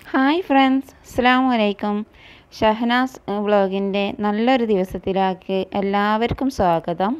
Hi friends അസ്സാം വലൈക്കും ഷഹനാസ് വ്ളോഗിൻ്റെ നല്ലൊരു ദിവസത്തിലേക്ക് എല്ലാവർക്കും സ്വാഗതം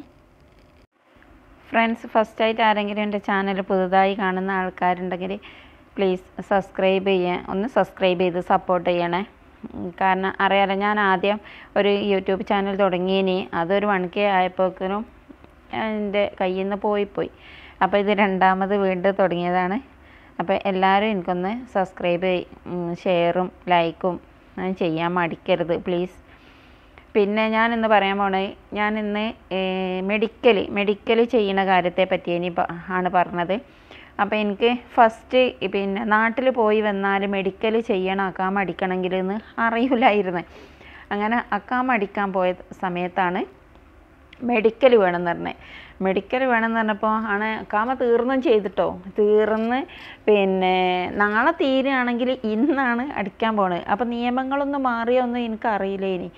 ഫ്രണ്ട്സ് ഫസ്റ്റായിട്ട് ആരെങ്കിലും എൻ്റെ ചാനൽ പുതുതായി കാണുന്ന ആൾക്കാരുണ്ടെങ്കിൽ പ്ലീസ് സബ്സ്ക്രൈബ് ചെയ്യാൻ ഒന്ന് സബ്സ്ക്രൈബ് ചെയ്ത് സപ്പോർട്ട് ചെയ്യണേ ഉം, കാരണം അറിയാലോ ഞാൻ ആദ്യം ഒരു യൂട്യൂബ് ചാനൽ തുടങ്ങിയിനി അതൊരു വൺ കെ ആയപ്പോഴേക്കും എൻ്റെ കയ്യിൽ നിന്ന് പോയി പോയി അപ്പോൾ ഇത് രണ്ടാമത് വീണ്ടും തുടങ്ങിയതാണ് അപ്പോൾ എല്ലാവരും എനിക്കൊന്ന് സബ്സ്ക്രൈബ് ഷെയറും ലൈക്കും ചെയ്യാൻ മടിക്കരുത് പ്ലീസ് പിന്നെ ഞാൻ ഇന്ന് പറയാൻ പോണേ ഞാൻ ഇന്ന് മെഡിക്കൽ മെഡിക്കൽ ചെയ്യുന്ന കാര്യത്തെ പറ്റി ഇനി പ- ആണ് പറഞ്ഞത് അപ്പോൾ എനിക്ക് ഫസ്റ്റ് പിന്നെ നാട്ടിൽ പോയി വന്നാൽ മെഡിക്കൽ ചെയ്യണം അക്കാം അടിക്കണമെങ്കിൽ എന്ന് അറിയില്ലായിരുന്നു അങ്ങനെ അക്കാം അടിക്കാൻ പോയ സമയത്താണ് മെഡിക്കൽ വേണമെന്ന് പറഞ്ഞത് മെഡിക്കൽ വേണമെന്ന് പറഞ്ഞപ്പോൾ ആണ് കാമ തീർന്നും ചെയ്തിട്ടോ തീർന്ന് പിന്നെ നാളെ തീരുകയാണെങ്കിൽ ഇന്നാണ് അടിക്കാൻ പോണത് അപ്പോൾ നിയമങ്ങളൊന്നും മാറിയൊന്നും എനിക്കറിയില്ല ഇനി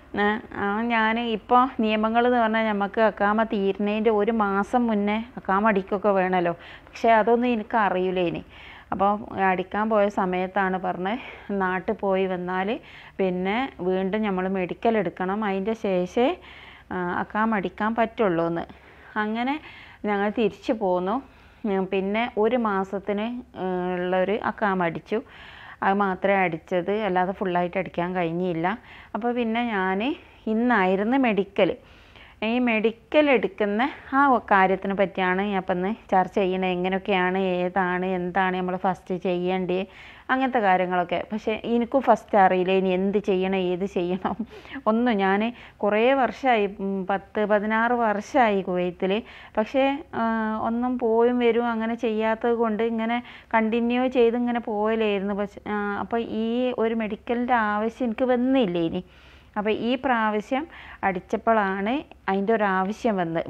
ആ ഞാൻ ഇപ്പോൾ നിയമങ്ങൾ എന്ന് പറഞ്ഞാൽ നമുക്ക് അക്കാമ തീരുന്നതിൻ്റെ ഒരു മാസം മുന്നേ അക്കാമ അടിക്കൊക്കെ വേണമല്ലോ പക്ഷേ അതൊന്നും എനിക്ക് അറിയില്ല ഇനി അപ്പോൾ അടിക്കാൻ പോയ സമയത്താണ് പറഞ്ഞത് നാട്ടിൽ പോയി വന്നാൽ പിന്നെ വീണ്ടും നമ്മൾ മെഡിക്കൽ എടുക്കണം അതിൻ്റെ ശേഷമേ അക്കാം അടിക്കാൻ പറ്റുള്ളൂ എന്ന് അങ്ങനെ ഞങ്ങൾ തിരിച്ചു പോന്നു ഉം, പിന്നെ ഒരു മാസത്തിന് ഏഹ്, ഉള്ളൊരു അക്കാം അടിച്ചു അത് മാത്രമേ അടിച്ചത് അല്ലാതെ ഫുള്ളായിട്ട് അടിക്കാൻ കഴിഞ്ഞില്ല അപ്പോൾ പിന്നെ ഞാൻ ഇന്നായിരുന്നു മെഡിക്കൽ ഈ മെഡിക്കൽ എടുക്കുന്ന ആ കാര്യത്തിനെ പറ്റിയാണ് ഞാൻ ഇപ്പം ഇന്ന് ചർച്ച ചെയ്യണത് എങ്ങനെയൊക്കെയാണ് ഏതാണ് എന്താണ് നമ്മൾ ഫസ്റ്റ് ചെയ്യേണ്ടത് അങ്ങനത്തെ കാര്യങ്ങളൊക്കെ പക്ഷേ എനിക്കും ഫസ്റ്റ് അറിയില്ല ഇനി എന്ത് ചെയ്യണം ഏത് ചെയ്യണം ഒന്നും ഞാൻ കുറേ വർഷമായി ഉം, പത്ത് പതിനാറ് വർഷമായി കുവൈത്തിൽ പക്ഷേ ആ, ഒന്നും പോയും വരും അങ്ങനെ ചെയ്യാത്തത് കൊണ്ട് ഇങ്ങനെ കണ്ടിന്യൂ ചെയ്ത് ഇങ്ങനെ പോയലായിരുന്നു പക്ഷെ അപ്പോൾ ഈ ഒരു മെഡിക്കലിൻ്റെ ആവശ്യം എനിക്ക് വന്നില്ല ഇനി അപ്പോൾ ഈ പ്രാവശ്യം അടിച്ചപ്പോഴാണ് അതിൻ്റെ ഒരു ആവശ്യം വന്നത്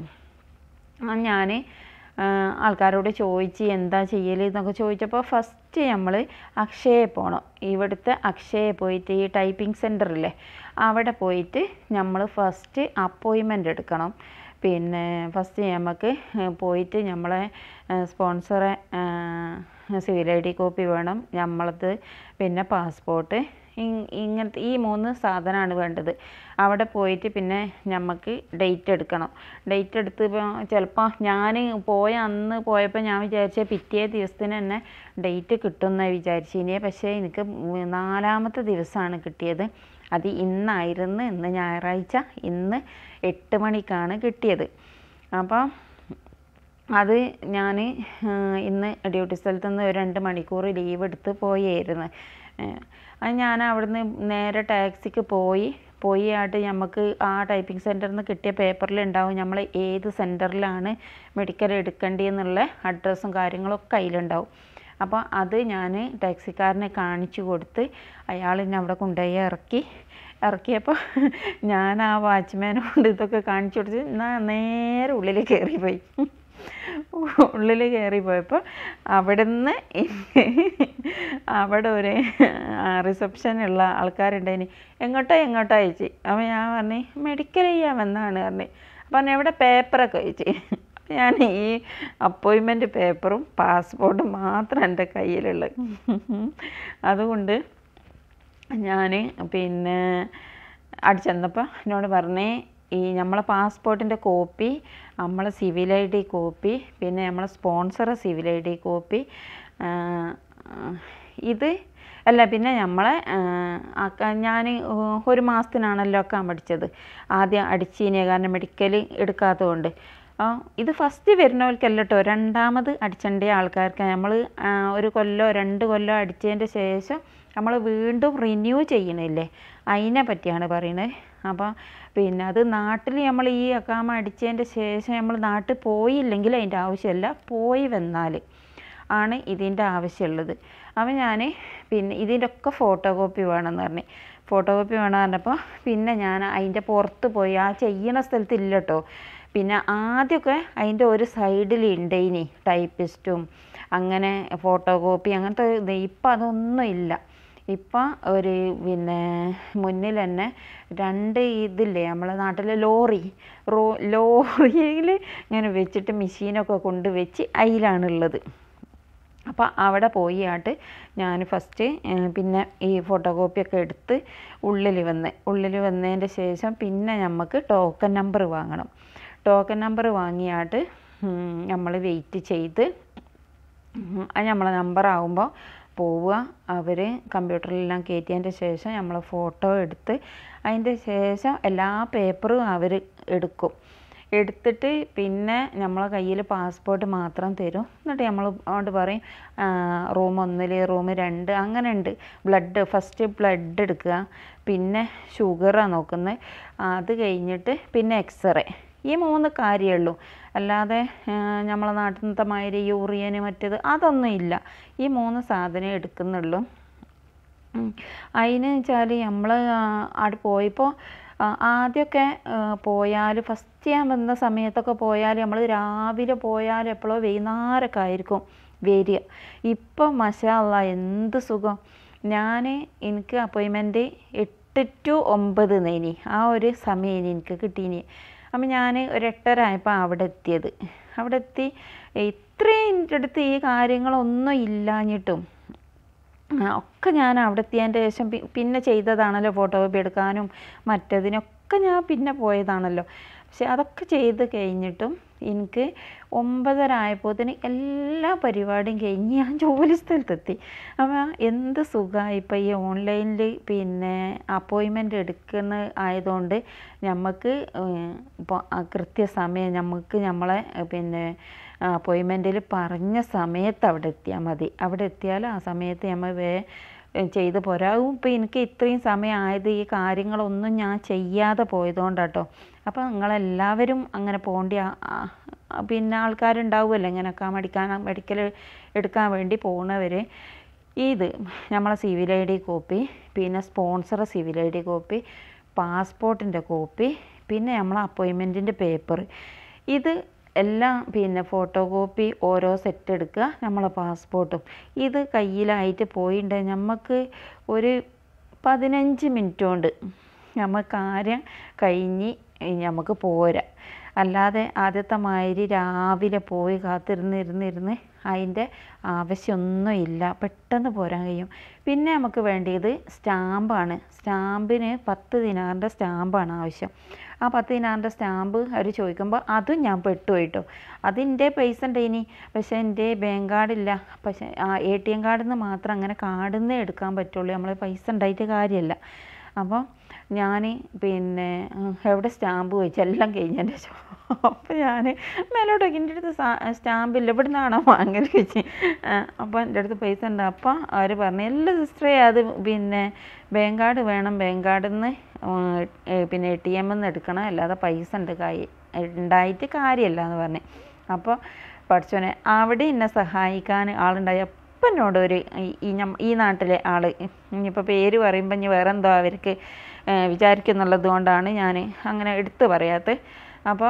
ഞാൻ ആൾക്കാരോട് ചോദിച്ച് എന്താ ചെയ്യൽ എന്നൊക്കെ ചോദിച്ചപ്പോൾ ഫസ്റ്റ് നമ്മൾ അക്ഷയ പോകണം ഇവിടുത്തെ അക്ഷയ പോയിട്ട് ഈ ടൈപ്പിംഗ് സെൻറ്ററില്ലേ അവിടെ പോയിട്ട് നമ്മൾ ഫസ്റ്റ് അപ്പോയിൻമെൻ്റ് എടുക്കണം പിന്നെ ഫസ്റ്റ് നമുക്ക് പോയിട്ട് നമ്മളെ സ്പോൺസറെ സിവിൽ ഐ ഡി കോപ്പി വേണം നമ്മളത് പിന്നെ പാസ്പോർട്ട് ഇങ്ങനത്തെ ഈ മൂന്ന് സാധനമാണ് വേണ്ടത് അവിടെ പോയിട്ട് പിന്നെ നമുക്ക് ഡേറ്റ് എടുക്കണം ഡേറ്റ് എടുത്ത് ചിലപ്പോൾ ഞാൻ പോയ അന്ന് പോയപ്പോൾ ഞാൻ വിചാരിച്ച പിറ്റേ ദിവസത്തിന് തന്നെ ഡേറ്റ് കിട്ടുമെന്നാണ് വിചാരിച്ചിനെ പക്ഷേ എനിക്ക് നാലാമത്തെ ദിവസമാണ് കിട്ടിയത് അത് ഇന്നായിരുന്നു ഇന്ന് ഞായറാഴ്ച ഇന്ന് എട്ട് മണിക്കാണ് കിട്ടിയത് അപ്പോൾ അത് ഞാൻ ഇന്ന് ഡ്യൂട്ടി സ്ഥലത്ത് നിന്ന് ഒരു രണ്ട് മണിക്കൂർ ലീവ് എടുത്ത് പോയായിരുന്നു ഏഹ് അത് ഞാൻ അവിടുന്ന് നേരെ ടാക്സിക്ക് പോയി പോയി ആയിട്ട് നമുക്ക് ആ ടൈപ്പിംഗ് സെൻറ്ററിൽ നിന്ന് കിട്ടിയ പേപ്പറിൽ ഉണ്ടാവും നമ്മൾ ഏത് സെൻറ്ററിലാണ് മെഡിക്കൽ എടുക്കേണ്ടതെന്നുള്ള അഡ്രസ്സും കാര്യങ്ങളൊക്കെ അതിലുണ്ടാവും അപ്പോൾ അത് ഞാൻ ടാക്സിക്കാരനെ കാണിച്ചു കൊടുത്ത് അയാൾ എന്നെ അവിടെ കൊണ്ടുപോയി ഇറക്കി ഇറക്കിയപ്പോൾ ഞാൻ ആ വാച്ച്മാനോട് ഇതൊക്കെ കാണിച്ചു കൊടുത്ത് ഞാൻ നേരെ ഉള്ളിൽ കയറിപ്പോയി ഉള്ളിൽ കയറി പോയപ്പോൾ അവിടുന്ന് അവിടെ ഒരു റിസപ്ഷനുള്ള ആൾക്കാരുണ്ടായിന് എങ്ങോട്ടാ എങ്ങോട്ടാ ചോദിച്ചു അപ്പോൾ ഞാൻ പറഞ്ഞു മെഡിക്കൽ ചെയ്യാൻ വന്നാണ് പറഞ്ഞു പറഞ്ഞു എവിടെ പേപ്പറൊക്കെ ചോദിച്ചു ഞാൻ ഈ അപ്പോയിൻമെൻറ്റ് പേപ്പറും പാസ്പോർട്ടും മാത്രം എൻ്റെ കയ്യിലുള്ളത് അതുകൊണ്ട് ഞാൻ പിന്നെ അവിടെ ചെന്നപ്പോൾ എന്നോട് പറഞ്ഞേ ഈ നമ്മളെ പാസ്പോർട്ടിൻ്റെ കോപ്പി നമ്മളെ സിവിൽ ഐ ഡി കോപ്പി പിന്നെ നമ്മളെ സ്പോൺസറെ സിവിൽ ഐ ഡി കോപ്പി ഇത് അല്ല പിന്നെ നമ്മളെ ഞാൻ ഒരു മാസത്തിനാണല്ലോ ഒക്കെ പഠിച്ചത് ആദ്യം അടിച്ചീനെ കാരണം മെഡിക്കൽ എടുക്കാത്തതുകൊണ്ട് ആ, ഇത് ഫസ്റ്റ് വരുന്നവർക്കല്ല കേട്ടോ രണ്ടാമത് അടിച്ചേണ്ട ആൾക്കാർക്ക് നമ്മൾ ഒരു കൊല്ലോ രണ്ട് കൊല്ലോ അടിച്ചതിൻ്റെ ശേഷം നമ്മൾ വീണ്ടും റിന്യൂ ചെയ്യണില്ലേ അതിനെ പറ്റിയാണ് പറയുന്നത് അപ്പോൾ പിന്നെ അത് നാട്ടിൽ നമ്മൾ ഈ അക്കാമ അടിച്ചതിൻ്റെ ശേഷം നമ്മൾ നാട്ടിൽ പോയില്ലെങ്കിൽ അതിൻ്റെ ആവശ്യമില്ല പോയി വന്നാൽ ആണ് ഇതിൻ്റെ ആവശ്യമുള്ളത് അപ്പോൾ ഞാൻ പിന്നെ ഇതിൻ്റെ ഒക്കെ ഫോട്ടോ കോപ്പി വേണമെന്ന് പറഞ്ഞു ഫോട്ടോ കോപ്പി വേണമെന്ന് പറഞ്ഞപ്പോൾ പിന്നെ ഞാൻ അതിൻ്റെ പുറത്ത് പോയി ആ ചെയ്യണ സ്ഥലത്ത് ഇല്ല കേട്ടോ പിന്നെ ആദ്യമൊക്കെ അതിൻ്റെ ഒരു സൈഡിൽ ഉണ്ടേനി ടൈപ്പിസ്റ്റും അങ്ങനെ ഫോട്ടോ കോപ്പി അങ്ങനത്തെ ഇത് ഇപ്പം അതൊന്നും ഇല്ല ഇപ്പം ഒരു പിന്നെ മുന്നിൽ തന്നെ രണ്ട് ഇതില്ലേ നമ്മളെ നാട്ടിലെ ലോറി റോ ലോറിയിൽ ഇങ്ങനെ വെച്ചിട്ട് മെഷീനൊക്കെ കൊണ്ട് വെച്ച് അതിലാണുള്ളത് അപ്പോൾ അവിടെ പോയി ആട്ട് ഞാൻ ഫസ്റ്റ് പിന്നെ ഈ ഫോട്ടോ കോപ്പിയൊക്കെ എടുത്ത് ഉള്ളിൽ വന്ന് ഉള്ളിൽ വന്നതിൻ്റെ ശേഷം പിന്നെ നമുക്ക് ടോക്കൺ നമ്പർ വാങ്ങണം ടോക്കൺ നമ്പർ വാങ്ങിയാട്ട് നമ്മൾ വെയിറ്റ് ചെയ്ത് ഉം, അത് നമ്മളെ നമ്പർ ആകുമ്പോൾ പോവുക അവർ കമ്പ്യൂട്ടറിലെല്ലാം കയറ്റിയതിൻ്റെ ശേഷം നമ്മൾ ഫോട്ടോ എടുത്ത് അതിൻ്റെ ശേഷം എല്ലാ പേപ്പറും അവർ എടുക്കും എടുത്തിട്ട് പിന്നെ നമ്മളെ കയ്യിൽ പാസ്പോർട്ട് മാത്രം തരും എന്നിട്ട് നമ്മൾ അങ്ങോട്ട് പറയും റൂം ഒന്നിൽ റൂം രണ്ട് അങ്ങനെ ഉണ്ട് ബ്ലഡ് ഫസ്റ്റ് ബ്ലഡ് എടുക്കുക പിന്നെ ഷുഗറാണ് നോക്കുന്നത് അത് കഴിഞ്ഞിട്ട് പിന്നെ എക്സ്റേ ഈ മൂന്ന് കാര്യമേ ഉള്ളൂ അല്ലാതെ നമ്മളെ നാട്ടിലത്തെ മാതിരി യൂറിയന് മറ്റേത് അതൊന്നും ഇല്ല ഈ മൂന്ന് സാധനം എടുക്കുന്നുള്ളൂ അതിന് വെച്ചാൽ നമ്മൾ അവിടെ പോയപ്പോൾ ആദ്യമൊക്കെ പോയാൽ ഫസ്റ്റ് ഞാൻ വന്ന സമയത്തൊക്കെ പോയാൽ നമ്മൾ രാവിലെ പോയാൽ എപ്പോഴോ വൈകുന്നേരമൊക്കെ ആയിരിക്കും വരിക ഇപ്പം മഷാല്ല എന്ത് സുഖം ഞാൻ എനിക്ക് അപ്പോയിൻമെൻറ്റ് എട്ട് ടു ഒമ്പത് നേനി ആ ഒരു സമയം എനിക്ക് കിട്ടീനി അപ്പം ഞാൻ ഒരു എട്ടര ആയപ്പോൾ അവിടെ എത്തിയത് അവിടെ എത്തി ഇത്രയും എൻ്റെ അടുത്ത് ഈ കാര്യങ്ങളൊന്നും ഇല്ലാഞ്ഞിട്ടും ആ, ഒക്കെ ഞാൻ അവിടെ എത്തിയതിൻ്റെ ശേഷം പി- പിന്നെ ചെയ്തതാണല്ലോ ഫോട്ടോ കോപ്പി എടുക്കാനും മറ്റതിനൊക്കെ ഞാൻ പിന്നെ പോയതാണല്ലോ പക്ഷെ അതൊക്കെ ചെയ്ത് കഴിഞ്ഞിട്ടും എനിക്ക് ഒമ്പതര ആയപ്പോഴത്തേന് എല്ലാ പരിപാടിയും കഴിഞ്ഞ് ഞാൻ ജോലി സ്ഥലത്തെത്തി അപ്പോൾ എന്ത് സുഖമായി ഇപ്പോൾ ഈ ഓൺലൈനിൽ പിന്നെ അപ്പോയിൻമെൻ്റ് എടുക്കുന്ന ആയതുകൊണ്ട് നമുക്ക് ഇപ്പോൾ കൃത്യസമയം നമുക്ക് നമ്മളെ ഏഹ്, പിന്നെ അപ്പോയിൻമെൻറ്റിൽ പറഞ്ഞ സമയത്ത് അവിടെ എത്തിയാൽ മതി അവിടെ എത്തിയാൽ ആ സമയത്ത് നമ്മൾ വേ ഏഹ് ചെയ്ത് പോരാവും ഇപ്പോൾ എനിക്ക് ഇത്രയും സമയം ആയത് ഈ കാര്യങ്ങളൊന്നും ഞാൻ ചെയ്യാതെ പോയതുകൊണ്ടാട്ടോ അപ്പോൾ നിങ്ങളെല്ലാവരും അങ്ങനെ പോകേണ്ട ആ- ആ- പിന്നെ ആൾക്കാരുണ്ടാവുമല്ലോ ഇങ്ങനെയൊക്കെ മെഡിക്കാൻ മെഡിക്കൽ എടുക്കാൻ വേണ്ടി പോകുന്നവർ ഇത് നമ്മളെ സിവിൽ ഐ ഡി കോപ്പി പിന്നെ sponsor civil I D copy പാസ്പോർട്ടിൻ്റെ കോപ്പി പിന്നെ നമ്മളെ അപ്പോയിൻമെൻറ്റിൻ്റെ പേപ്പർ ഇത് എല്ലാം പിന്നെ ഫോട്ടോ കോപ്പി ഓരോ സെറ്റ് എടുക്കുക നമ്മളെ പാസ്പോർട്ടും ഇത് കയ്യിലായിട്ട് പോയിട്ടുണ്ട് നമുക്ക് ഒരു പതിനഞ്ച് മിനിറ്റ് കൊണ്ട് നമുക്ക് കാര്യം കഴിഞ്ഞ് നമുക്ക് പോരാ അല്ലാതെ ആദ്യത്തെ മാതിരി രാവിലെ പോയി കാത്തിരുന്ന് ഇരുന്ന് ഇരുന്ന് അതിൻ്റെ ആവശ്യമൊന്നുമില്ല പെട്ടെന്ന് പോരാൻ കഴിയും പിന്നെ നമുക്ക് വേണ്ടിയത് സ്റ്റാമ്പാണ് സ്റ്റാമ്പിന് പത്ത് ദിനാറിൻ്റെ സ്റ്റാമ്പാണ് ആവശ്യം ആ പത്ത് ദിനാറിൻ്റെ സ്റ്റാമ്പ് അവർ ചോദിക്കുമ്പോൾ അതും ഞാൻ പെട്ടുപോയിട്ടോ അതിൻ്റെ പൈസ ഉണ്ട് ഇനി പക്ഷേ എൻ്റെ ബാങ്ക് കാർഡില്ല പക്ഷേ ആ എ ടി എം കാർഡിൽ നിന്ന് മാത്രം അങ്ങനെ കാർഡിൽ നിന്ന് എടുക്കാൻ പറ്റുള്ളൂ നമ്മൾ പൈസ ഉണ്ടായിട്ട് കാര്യമല്ല അപ്പോൾ ഞാൻ പിന്നെ ഉം, എവിടെ സ്റ്റാമ്പ് ചോദിച്ചു എല്ലാം കഴിഞ്ഞതിൻ്റെ ശേഷം അപ്പോൾ ഞാൻ മേലോട്ടൊക്കെ എൻ്റെ അടുത്ത് സ്റ്റാമ്പില്ല ഇവിടെ നിന്നാണോ വാങ്ങൽ ചോദിച്ചു അപ്പോൾ എൻ്റെ അടുത്ത് പൈസ ഉണ്ട് അപ്പോൾ അവർ പറഞ്ഞു എല്ലാ സിസ്റ്ററേ അത് പിന്നെ ബാങ്ക് കാർഡ് വേണം ബാങ്ക് കാർഡിൽ നിന്ന് പിന്നെ എ ടി എമ്മിൽ നിന്ന് എടുക്കണം അല്ലാതെ പൈസ ഉണ്ട് കൈ ഉണ്ടായിട്ട് കാര്യമല്ല എന്ന് പറഞ്ഞു അപ്പോൾ പഠിച്ചോനെ അവിടെ എന്നെ സഹായിക്കാൻ ആളുണ്ടായി അപ്പം എന്നോട് ഒരു ഈ- ഈ ഞം ഈ നാട്ടിലെ ആൾ ഇനിയിപ്പോൾ പേര് പറയുമ്പോൾ ഇനി വേറെ എന്തോ അവർക്ക് വിചാരിക്കുന്നുള്ളത് കൊണ്ടാണ് ഞാൻ അങ്ങനെ എടുത്തു പറയാത്തത് അപ്പോൾ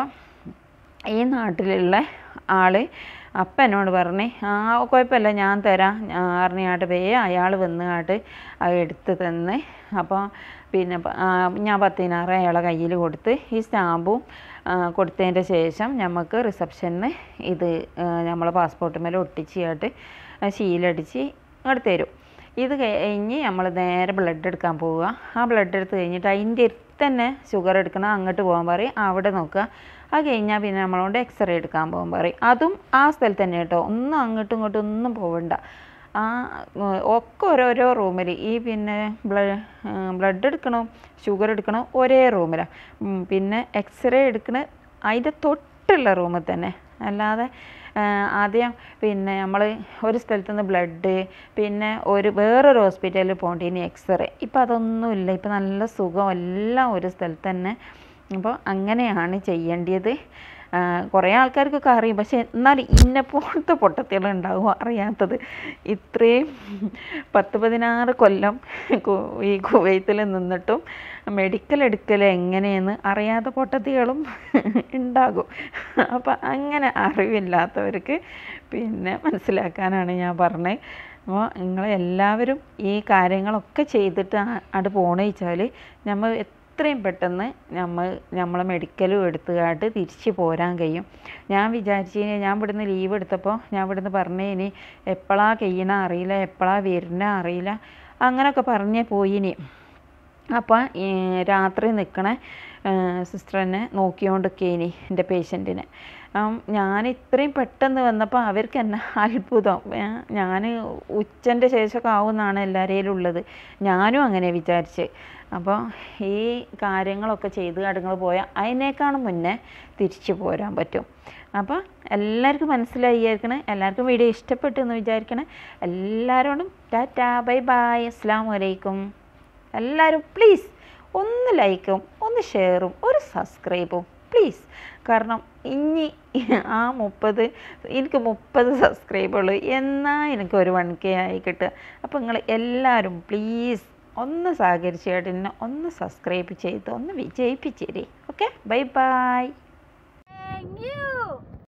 ഈ നാട്ടിലുള്ള ആൾ അപ്പം എന്നോട് പറഞ്ഞ് ആ കുഴപ്പമില്ല ഞാൻ തരാം അറിഞ്ഞാട്ട് വേ അയാൾ വന്നുകാട്ട് അത് എടുത്ത് തന്ന് അപ്പോൾ പിന്നെ പ- ആ, ഞാൻ പത്തിനാറ് അയാളെ കയ്യിൽ കൊടുത്ത് ഈ സ്റ്റാമ്പും ആ, കൊടുത്തതിൻ്റെ ശേഷം നമുക്ക് റിസപ്ഷനിൽ ഇത് നമ്മളെ പാസ്പോർട്ട് മേലെ ഒട്ടിച്ചാട്ട് ശീലടിച്ച് ഇങ്ങോട്ട് തരും ഇത് കഴിഞ്ഞ് നമ്മൾ നേരെ ബ്ലഡ് എടുക്കാൻ പോവുക ആ ബ്ലഡ് എടുത്ത് കഴിഞ്ഞിട്ട് അതിൻ്റെ അടുത്ത് തന്നെ ഷുഗർ എടുക്കണം അങ്ങോട്ട് പോകാൻ പറയും അവിടെ നോക്കുക അത് കഴിഞ്ഞാൽ പിന്നെ നമ്മളോട് എക്സ്റേ എടുക്കാൻ പോകാൻ പറയും അതും ആ സ്ഥലത്ത് തന്നെ കേട്ടോ ഒന്നും അങ്ങോട്ടും ഇങ്ങോട്ടും ഒന്നും പോവണ്ട ആ ഉം, ഒക്കെ ഓരോരോ റൂമിൽ ഈ പിന്നെ ബ്ലഡ് ബ്ലഡ് എടുക്കണം ഷുഗർ എടുക്കണം ഒരേ റൂമിലാണ് പിന്നെ എക്സ്റേ എടുക്കണ അതിൻ്റെ തൊട്ടുള്ള റൂമിൽ തന്നെ അല്ലാതെ ആ, ആദ്യം പിന്നെ നമ്മൾ ഒരു സ്ഥലത്ത് നിന്ന് ബ്ലഡ് പിന്നെ ഒരു വേറൊരു ഹോസ്പിറ്റലിൽ പോകേണ്ടി എക്സ്റേ ഇപ്പം അതൊന്നുമില്ല ഇപ്പം നല്ല സുഖം എല്ലാം ഒരു സ്ഥലത്ത് തന്നെ അപ്പോൾ അങ്ങനെയാണ് ചെയ്യേണ്ടത് ആ, കുറേ ആൾക്കാർക്കൊക്കെ അറിയും പക്ഷെ എന്നാൽ ഇന്നെ പോലത്തെ പൊട്ടത്തികളുണ്ടാവും അറിയാത്തത് ഇത്രയും പത്ത് പതിനാറ് കൊല്ലം കു- ഈ കുവൈത്തിൽ നിന്നിട്ടും മെഡിക്കൽ എടുക്കൽ എങ്ങനെയെന്ന് അറിയാത്ത പൊട്ടത്തികളും ഉണ്ടാകും അപ്പം അങ്ങനെ അറിവില്ലാത്തവർക്ക് പിന്നെ മനസ്സിലാക്കാനാണ് ഞാൻ പറഞ്ഞത് അപ്പോൾ നിങ്ങളെല്ലാവരും ഈ കാര്യങ്ങളൊക്കെ ചെയ്തിട്ട് അവിടെ പോണെന്ന് വെച്ചാൽ നമ്മൾ എത്രയും പെട്ടെന്ന് നമ്മൾ നമ്മളെ മെഡിക്കലും എടുത്തുകാട്ട് തിരിച്ച് പോരാൻ കഴിയും ഞാൻ വിചാരിച്ചിനി ഞാൻ ഇവിടുന്ന് ലീവ് എടുത്തപ്പോൾ ഞാൻ ഇവിടുന്ന് പറഞ്ഞേ ഇനി എപ്പോഴാ കഴിയണ അറിയില്ല എപ്പോഴാ വരുന്ന അറിയില്ല അങ്ങനെയൊക്കെ പറഞ്ഞേ പോയിനി അപ്പോൾ ഈ രാത്രി നിൽക്കണ സിസ്റ്റർ എന്നെ നോക്കിക്കൊണ്ടിരിക്കേനി എൻ്റെ പേഷ്യൻറ്റിനെ ഞാൻ ഇത്രയും പെട്ടെന്ന് വന്നപ്പോൾ അവർക്ക് എന്നെ അത്ഭുതം ഞാൻ ഉച്ചൻ്റെ ശേഷമൊക്കെ ആവുമെന്നാണ് എല്ലാവരെയും ഉള്ളത് ഞാനും അങ്ങനെ വിചാരിച്ച് അപ്പോൾ ഈ കാര്യങ്ങളൊക്കെ ചെയ്ത് കടങ്ങൾ പോയാൽ അതിനേക്കാളും മുന്നേ തിരിച്ചു പോരാൻ പറ്റും അപ്പോൾ എല്ലാവർക്കും മനസ്സിലായിരിക്കണേ എല്ലാവർക്കും വീഡിയോ ഇഷ്ടപ്പെട്ടു എന്ന് വിചാരിക്കണേ എല്ലാവരോടും ടാറ്റാ ബൈ ബൈ അസ്സാം വലൈക്കും എല്ലാവരും പ്ലീസ് ഒന്ന് ലൈക്കും ഒന്ന് ഷെയറും ഒരു സബ്സ്ക്രൈബും പ്ലീസ് കാരണം ഇനി ആ മുപ്പത് എനിക്ക് മുപ്പത് സബ്സ്ക്രൈബുള്ളൂ എന്നാൽ എനിക്ക് ഒരു വൺ കെ ആയി കിട്ടുക അപ്പോൾ നിങ്ങൾ എല്ലാവരും പ്ലീസ് ഒന്ന് സഹകരിച്ചേട്ട് എന്നെ ഒന്ന് സബ്സ്ക്രൈബ് ചെയ്ത് ഒന്ന് വിജയിപ്പിച്ചേരി okay bye bye Thank you.